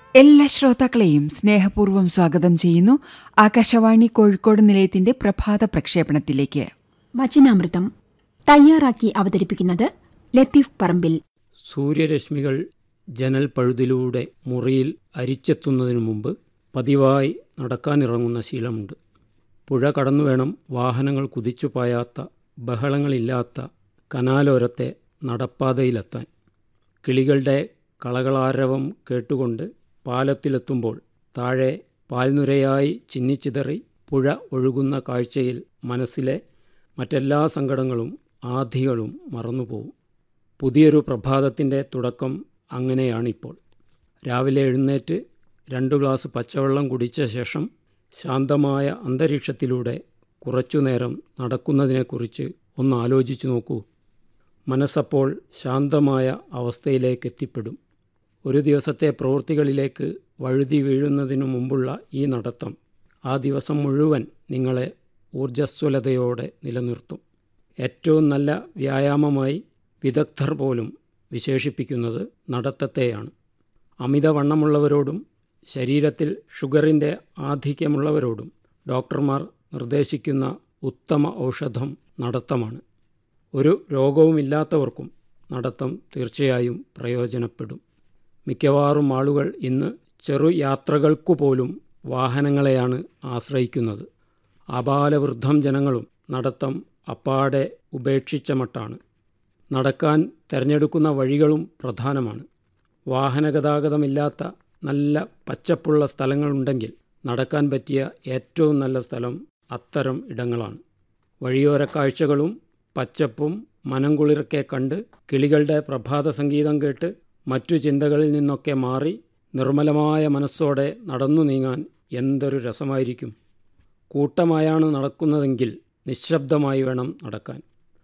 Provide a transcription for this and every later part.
എല്ലാ ശ്രോതാക്കളെയും സ്നേഹപൂർവ്വം സ്വാഗതം ചെയ്യുന്നു ആകാശവാണി കോഴിക്കോട് നിലയത്തിന്റെ പ്രഭാത പ്രക്ഷേപണത്തിലേക്ക് വചനാമൃതം തയ്യാറാക്കി അവതരിപ്പിക്കുന്നത് ലത്തീഫ് പറമ്പിൽ സൂര്യരശ്മികൾ ജനൽ പഴുതിലൂടെ മുറിയിൽ അരിച്ചെത്തുന്നതിനു മുമ്പ് പതിവായി നടക്കാനിറങ്ങുന്ന ശീലമുണ്ട് പുഴ കടന്നു വേണം വാഹനങ്ങൾ കുതിച്ചു പായാത്ത ബഹളങ്ങളില്ലാത്ത കനാലോരത്തെ നടപ്പാതയിലെത്താൻ കിളികളുടെ കളകളാരവം കേട്ടുകൊണ്ട് പാലത്തിലെത്തുമ്പോൾ താഴെ പാൽനുരയായി ചിന്നിച്ചിതറി പുഴ ഒഴുകുന്ന കാഴ്ചയിൽ മനസ്സിലെ മറ്റെല്ലാ സങ്കടങ്ങളും ആധികളും മറന്നുപോകും പുതിയൊരു പ്രഭാതത്തിൻ്റെ തുടക്കം അങ്ങനെയാണിപ്പോൾ രാവിലെ എഴുന്നേറ്റ് രണ്ട് ഗ്ലാസ് പച്ചവെള്ളം കുടിച്ച ശേഷം ശാന്തമായ അന്തരീക്ഷത്തിലൂടെ കുറച്ചുനേരം നടക്കുന്നതിനെക്കുറിച്ച് ഒന്ന് ആലോചിച്ചു നോക്കൂ മനസ്സപ്പോൾ ശാന്തമായ അവസ്ഥയിലേക്ക് എത്തിപ്പെടും ഒരു ദിവസത്തെ പ്രവൃത്തികളിലേക്ക് വഴുതി വീഴുന്നതിനു മുമ്പുള്ള ഈ നടത്തം ആ ദിവസം മുഴുവൻ നിങ്ങളെ ഊർജ്ജസ്വലതയോടെ നിലനിർത്തും ഏറ്റവും നല്ല വ്യായാമമായി വിദഗ്ധർ പോലും വിശേഷിപ്പിക്കുന്നത് നടത്തത്തെയാണ് അമിതവണ്ണമുള്ളവരോടും ശരീരത്തിൽ ഷുഗറിൻ്റെ ആധിക്യമുള്ളവരോടും ഡോക്ടർമാർ നിർദ്ദേശിക്കുന്ന ഉത്തമ ഔഷധം നടത്തമാണ് ഒരു രോഗവുമില്ലാത്തവർക്കും നടത്തം തീർച്ചയായും പ്രയോജനപ്പെടും മിക്കവാറും ആളുകൾ ഇന്ന് ചെറു യാത്രകൾക്കു പോലും വാഹനങ്ങളെയാണ് ആശ്രയിക്കുന്നത് അപാലവൃദ്ധം ജനങ്ങളും നടത്തം അപ്പാടെ ഉപേക്ഷിച്ച മട്ടാണ് നടക്കാൻ തിരഞ്ഞെടുക്കുന്ന വഴികളും പ്രധാനമാണ് വാഹനഗതാഗതമില്ലാത്ത നല്ല പച്ചപ്പുള്ള സ്ഥലങ്ങളുണ്ടെങ്കിൽ നടക്കാൻ പറ്റിയ ഏറ്റവും നല്ല സ്ഥലം അത്തരം ഇടങ്ങളാണ് വഴിയോര കാഴ്ചകളും പച്ചപ്പും മനംകുളിർക്കെ കണ്ട് കിളികളുടെ പ്രഭാത സംഗീതം കേട്ട് മറ്റു ചിന്തകളിൽ നിന്നൊക്കെ മാറി നിർമ്മലമായ മനസ്സോടെ നടന്നു നീങ്ങാൻ എന്തൊരു രസമായിരിക്കും കൂട്ടമായാണ് നടക്കുന്നതെങ്കിൽ നിശബ്ദമായി വേണം നടക്കാൻ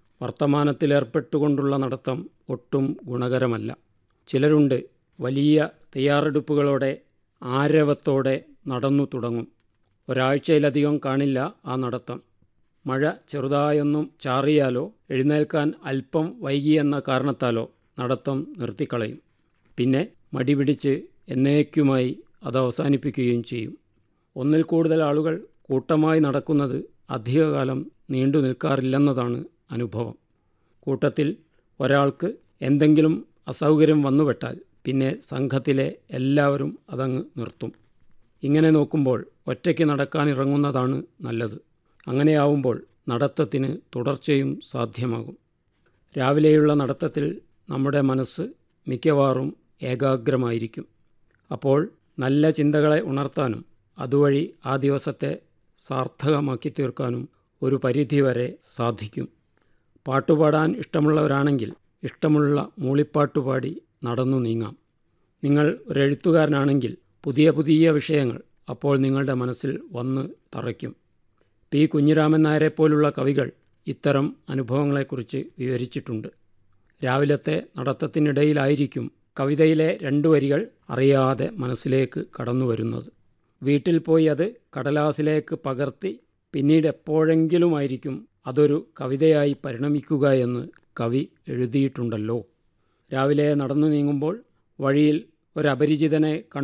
വർത്തമാനത്തിലേർപ്പെട്ടുകൊണ്ടുള്ള നടത്തം ഒട്ടും ഗുണകരമല്ല ചിലരുണ്ട് വലിയ തയ്യാറെടുപ്പുകളോടെ ആരവത്തോടെ നടന്നു തുടങ്ങും ഒരാഴ്ചയിലധികം കാണില്ല ആ നടത്തം മഴ ചെറുതായൊന്നും ചാറിയാലോ എഴുന്നേൽക്കാൻ അല്പം വൈകിയെന്ന കാരണത്താലോ നടത്തം നിർത്തിക്കളയും പിന്നെ മടി പിടിച്ച് എന്നേക്കുമായി അത് അവസാനിപ്പിക്കുകയും ചെയ്യും ഒന്നിൽ കൂടുതൽ ആളുകൾ കൂട്ടമായി നടക്കുന്നത് അധികകാലം നീണ്ടു നിൽക്കാറില്ലെന്നതാണ് അനുഭവം കൂട്ടത്തിൽ ഒരാൾക്ക് എന്തെങ്കിലും അസൗകര്യം വന്നുപെട്ടാൽ പിന്നെ സംഘത്തിലെ എല്ലാവരും അതങ്ങ് നിർത്തും ഇങ്ങനെ നോക്കുമ്പോൾ ഒറ്റയ്ക്ക് നടക്കാനിറങ്ങുന്നതാണ് നല്ലത് അങ്ങനെയാവുമ്പോൾ നടത്തത്തിന് തുടർച്ചയും സാധ്യമാകും രാവിലെയുള്ള നടത്തത്തിൽ നമ്മുടെ മനസ്സ് മിക്കവാറും ഏകാഗ്രമായിരിക്കും അപ്പോൾ നല്ല ചിന്തകളെ ഉണർത്താനും അതുവഴി ആ ദിവസത്തെ സാർത്ഥകമാക്കി തീർക്കാനും ഒരു പരിധിവരെ സാധിക്കും പാട്ടുപാടാൻ ഇഷ്ടമുള്ളവരാണെങ്കിൽ ഇഷ്ടമുള്ള മൂളിപ്പാട്ടുപാടി നടന്നു നീങ്ങാം നിങ്ങൾ ഒരു എഴുത്തുകാരനാണെങ്കിൽ പുതിയ പുതിയ വിഷയങ്ങൾ അപ്പോൾ നിങ്ങളുടെ മനസ്സിൽ വന്ന് തറയ്ക്കും പി കുഞ്ഞിരാമൻ നായരെ പോലുള്ള കവികൾ ഇത്തരം അനുഭവങ്ങളെക്കുറിച്ച് വിവരിച്ചിട്ടുണ്ട് രാവിലത്തെ നടത്തത്തിനിടയിലായിരിക്കും കവിതയിലെ രണ്ടു വരികൾ അറിയാതെ മനസ്സിലേക്ക് കടന്നു വരുന്നത് വീട്ടിൽ പോയി അത് കടലാസിലേക്ക് പകർത്തി പിന്നീട് എപ്പോഴെങ്കിലുമായിരിക്കും അതൊരു കവിതയായി പരിണമിക്കുക എന്ന് കവി എഴുതിയിട്ടുണ്ടല്ലോ രാവിലെ നടന്നു നീങ്ങുമ്പോൾ വഴിയിൽ ഒരു അപരിചിതനെ